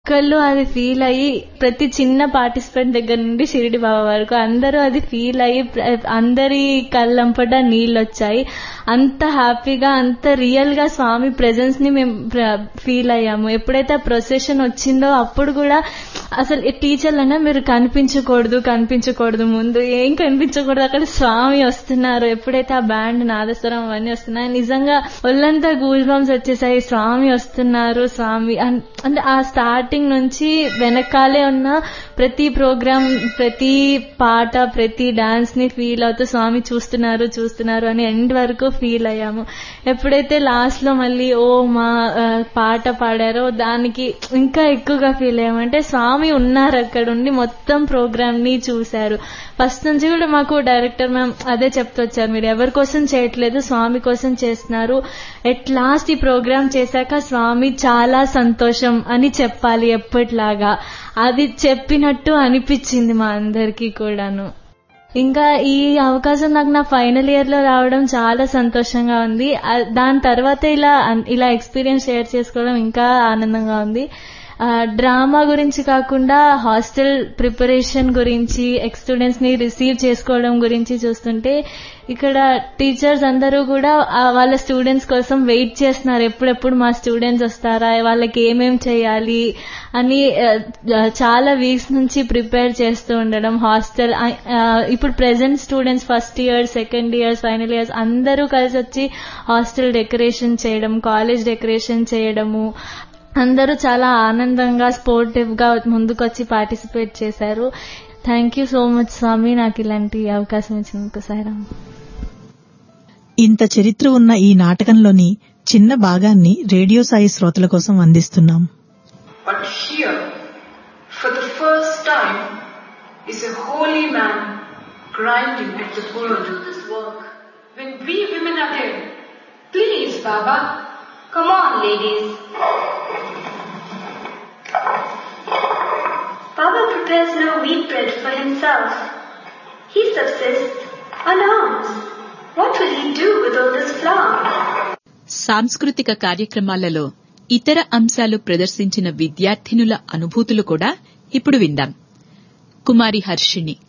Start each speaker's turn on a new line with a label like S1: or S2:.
S1: ఒక్కళ్ళు అది ఫీల్ అయ్యి ప్రతి చిన్న పార్టిసిపెంట్ దగ్గర నుండి షిరిడి బాబా వరకు అందరూ అది ఫీల్ అయ్యి ప్ర- అందరి కళ్ళంపట నీళ్ళు వచ్చాయి అంత హ్యాపీగా అంత రియల్ గా స్వామి ప్రెజెన్స్ ని మేము ఫీల్ అయ్యాము ఎప్పుడైతే ప్రొసెషన్ వచ్చిందో అప్పుడు కూడా అసలు టీచర్లన్నా మీరు కనిపించకూడదు కనిపించకూడదు ముందు ఏం కనిపించకూడదు అక్కడ స్వామి వస్తున్నారు ఎప్పుడైతే ఆ బ్యాండ్ నాదస్వరం అవన్నీ వస్తున్నాయి నిజంగా ఒళ్ళంతా గూజ్ బంప్స్ వచ్చేసాయి స్వామి వస్తున్నారు స్వామి అన్- అంటే ఆ స్టార్టింగ్ నుంచి వెనకాలే ఉన్న ప్రతి ప్రోగ్రామ్ ప్రతి పాట ప్రతి డాన్స్ ని ఫీల్ అవుతూ స్వామి చూస్తున్నారు చూస్తున్నారు అని ఎండ్ వరకు ఫీల్ అయ్యాము ఎప్పుడైతే లాస్ట్ లో మళ్ళీ ఓ మా ఆ, పాట పాడారో దానికి ఇంకా ఎక్కువగా ఫీల్ అయ్యామంటే స్వామి ఉన్నారు అక్కడ ఉండి మొత్తం ప్రోగ్రామ్ ని చూశారు ఫస్ట్ నుంచి కూడా మాకు డైరెక్టర్ మ్యామ్ అదే చెప్తూ వచ్చారు మీరు ఎవరి కోసం చేయట్లేదు స్వామి కోసం చేస్తున్నారు ఎట్ లాస్ట్ ఈ ప్రోగ్రామ్ చేశాక స్వామి చాలా సంతోషం అని చెప్పాలి ఎప్పటిలాగా అది చెప్పినట్టు అనిపించింది మా అందరికీ కూడాను ఇంకా ఈ అవకాశం నాకు నా ఫైనల్ ఇయర్ లో రావడం చాలా సంతోషంగా ఉంది ఆ- దాని తర్వాత ఇలా ఇలా ఎక్స్పీరియన్స్ షేర్ చేసుకోవడం ఇంకా ఆనందంగా ఉంది ఆ, డ్రామా గురించి కాకుండా హాస్టల్ ప్రిపరేషన్ గురించి ఎక్స్ స్టూడెంట్స్ ని రిసీవ్ చేసుకోవడం గురించి చూస్తుంటే ఇక్కడ టీచర్స్ అందరూ కూడా ఆ, వాళ్ళ స్టూడెంట్స్ కోసం వెయిట్ చేస్తున్నారు ఎప్పుడెప్పుడు మా స్టూడెంట్స్ వస్తారా వాళ్ళకి ఏమేం చేయాలి అని ఆ, ఆ, చాలా వీక్స్ నుంచి ప్రిపేర్ చేస్తూ ఉండడం హాస్టల్ ఆ, ఆ, ఇప్పుడు present students first year second years final years అందరూ కలిసి వచ్చి హాస్టల్ డెకరేషన్ చేయడం కాలేజ్ డెకరేషన్ చేయడము అందరూ చాలా ఆనందంగా స్పోర్టివ్ గా ముందుకొచ్చి పార్టిసిపేట్ చేశారు థ్యాంక్ యూ సో మచ్ స్వామి నాకు ఇలాంటి అవకాశం ఇచ్చినందుకు సాయిరామ్
S2: ఇంత చరిత్ర ఉన్న ఈ నాటకంలోని చిన్న భాగాన్ని రేడియో సాయి శ్రోతల కోసం అందిస్తున్నాం
S3: But here, for the first time, is a holy man grinding at the world. Do this work when we women are there. Please, Baba.
S4: Come on, ladies. Baba prepares no wheat bread for himself. He subsists on alms. What will he do with all this flour?
S5: సాంస్కృతిక కార్యక్రమాలలో ఇతర అంశాలు ప్రదర్శించిన విద్యార్థినుల అనుభూతులు కూడా ఇప్పుడు విందాం కుమారి హర్షిణి